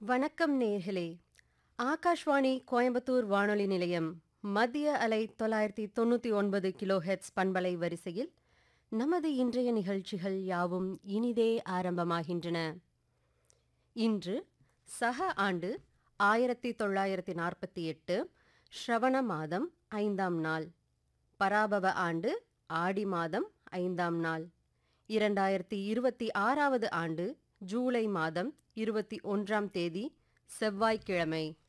வணக்கம் நேர்களே ஆகாஷ்வாணி கோயம்புத்தூர் வானொலி நிலையம் மத்திய அலை தொள்ளாயிரத்தி தொண்ணூற்றி ஒன்பது கிலோ ஹெட்ஸ் பண்பலை வரிசையில் நமது இன்றைய நிகழ்ச்சிகள் யாவும் இனிதே ஆரம்பமாகின்றன இன்று சக ஆண்டு ஆயிரத்தி தொள்ளாயிரத்தி நாற்பத்தி எட்டு ஸ்ரவண மாதம் ஐந்தாம் நாள் பராபவ ஆண்டு ஆடி மாதம் ஐந்தாம் நாள் இரண்டாயிரத்தி இருபத்தி ஆறாவது ஆண்டு ஜூலை மாதம் இருபத்தி ஒன்றாம் தேதி செவ்வாய்க்கிழமை